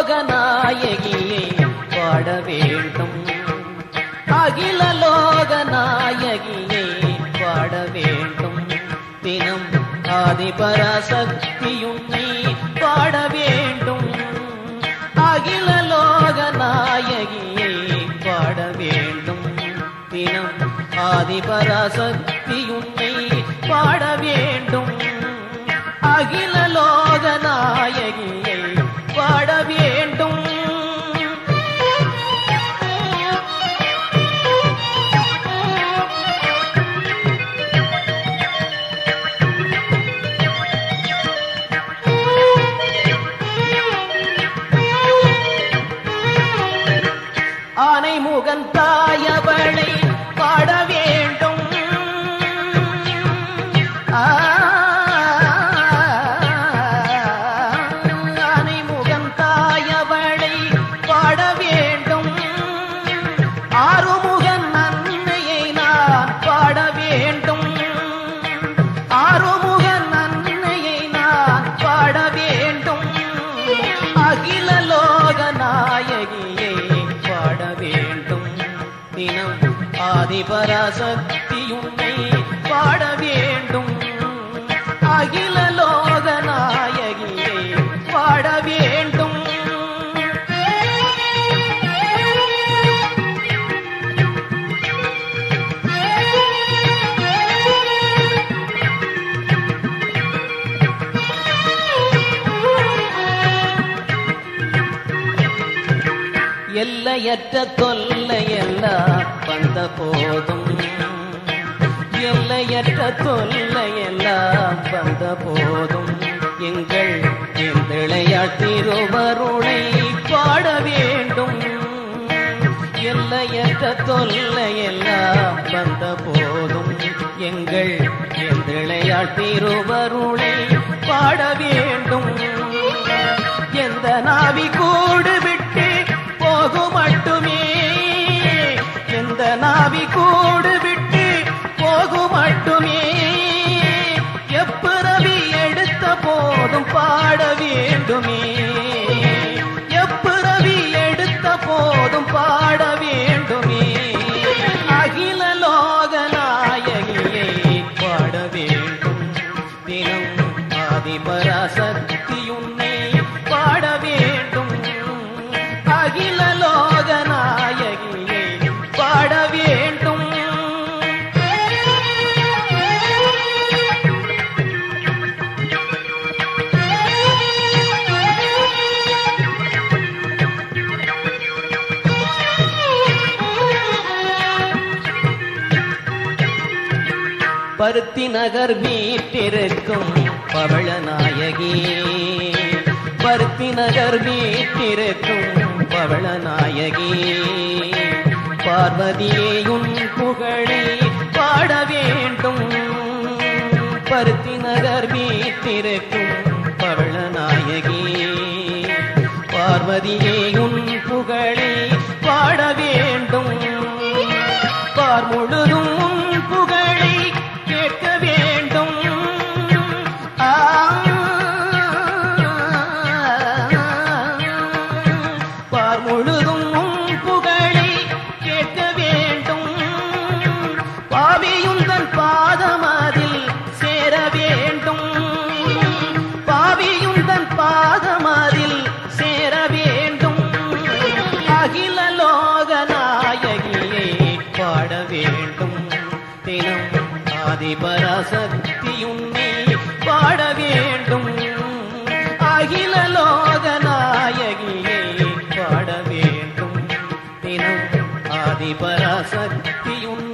லோக நாயகியை பாட வேண்டும் அகில லோக நாயகியை பாட வேண்டும் தினம் ஆதிபராசக்தியுன்னை பாட வேண்டும் அகில லோக நாயகியை பாட வேண்டும் தினம் ஆதிபராசக்தியுன்னை பாட வேண்டும் அகில லோக நாயகியை பாட வேண்டும் ஆனை முகன் தாயவளை பாட வேண்டும் ஆ, ஆனை முகன் தாயவளை பாட வேண்டும் ஆறுமுகன் அன்னையை நான் பாட வேண்டும் ஆறுமுகன் அன்னையை நான் பாட வேண்டும் அகில லோக நாயகியை பாட வேண்டும் தினம் ஆதிபராசக்தியுன்னை பாட வேண்டும் அகில லோக நாயகியை பாட வேண்டும் எல்லையற்ற தொல்லையெல்லாம் வந்த போதும் எல்லையற்ற தொல்லையெல்லாம் வந்த போதும் எங்கள் எந்திளையாள் திருவருளை பாட வேண்டும் எல்லையற்ற தொல்லையெல்லாம் வந்த போதும் எங்கள் எந்திளையாள் திருவருளை பாட வேண்டும் எந்த நாவி கூடு விட்டு போகும் மட்டுமே எந்த நாவி கூடு விட்டு போகும் மட்டுமே எப்பிறவி எடுத்த போதும் பாட வேண்டுமே எப்பிறவி எடுத்த போதும் பாட வேண்டுமே அகில லோக நாயகியை பாட வேண்டும் தினம் ஆதிபராசக்தியுன்னை பாட வேண்டும் அகில லோக நாயகியை பாட வேண்டும் பருத்தி நகர் வீட்டிருக்கும் பவள நாயகி பருத்தி நகர் வீட்டிருக்கும் பவள நாயகி பார்வதியேயுன் புகழை பாட வேண்டும் பருத்தி நகர் வீட்டிருக்கும் பவள நாயகி பார்வதியேயுன் புகழை பாட வேண்டும் பார் முழுதும் உன் புகழை கேட்க வேண்டும் ஆ, பார் முழுதும் உன் புகழை கேட்க வேண்டும் பாவியும் தன் பாதமதில் சேர வேண்டும் பாவியும் தன் பாதமதில் சேர வேண்டும் அகில லோக நாயகியை பாட வேண்டும் தினம் ஆதிபராசக்தியுன்னை பாட வேண்டும் அகில லோக நாயகியை பாட வேண்டும் தினம் ஆதிபராசக்தியுன்னை